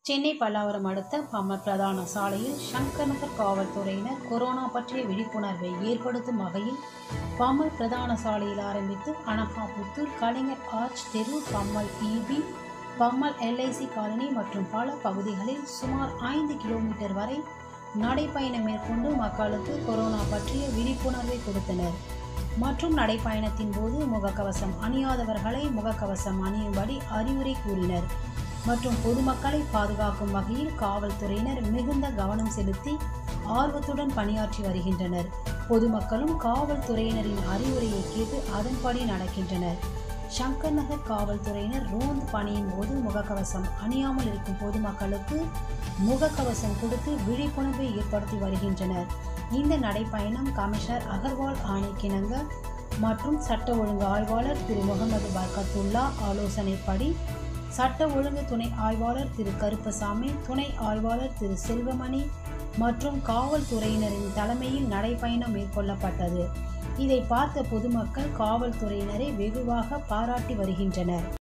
சென்னை பல்லாவரம் அடுத்த பம்ம பிரதான சாலையில் சங்கர் நகர் காவல்துறையினர் கொரோனா பற்றிய விழிப்புணர்வை ஏற்படுத்தும் வகையில் பம்மல் பிரதான சாலையில் ஆரம்பித்து அனகாபுத்தூர் கலைஞர் ஆர்ச் தெரு Pammal EB Pammal LIC colony மற்றும் பல பகுதிகளில் சுமார் ஐந்து கிலோமீட்டர் வரை நடைப்பயணம் மேற்கொண்டு மக்களுக்கு கொரோனா பற்றிய விழிப்புணர்வை கொடுத்தனர் மற்றும் நடைப்பயணத்தின் போது முகக்கவசம் அணியாதவர்களை முகக்கவசம் அணியும்படி அறிவுரை கூறினர் மற்றும் பொதுமக்களை பாதுகாக்கும் வகையில் காவல்துறையினர் மிகுந்த கவனம் செலுத்தி ஆர்வத்துடன் பணியாற்றி வருகின்றனர் பொதுமக்களும் காவல்துறையினரின் அறிவுரையை கேட்டு அதன்படி நடக்கின்றனர் சங்கர் நகர் காவல்துறையினர் ரோந்து பணியின் போது முகக்கவசம் அணியாமல் இருக்கும் பொதுமக்களுக்கு முகக்கவசம் கொடுத்து விழிப்புணர்வை ஏற்படுத்தி வருகின்றனர் இந்த நடைப்பயணம் கமிஷனர் அகர்வால் ஆணைக்கிணங்க மற்றும் சட்ட ஒழுங்கு ஆய்வாளர் திரு முகமது பர்கத்துல்லா ஆலோசனைப்படி சட்ட ஒழுங்கு துணை ஆய்வாளர் திரு கருப்பசாமி துணை ஆய்வாளர் திரு செல்வமணி மற்றும் காவல்துறையினரின் தலைமையில் நடைப்பயணம் மேற்கொள்ளப்பட்டது இதை பார்த்த பொதுமக்கள் காவல்துறையினரை வெகுவாக பாராட்டி வருகின்றனர்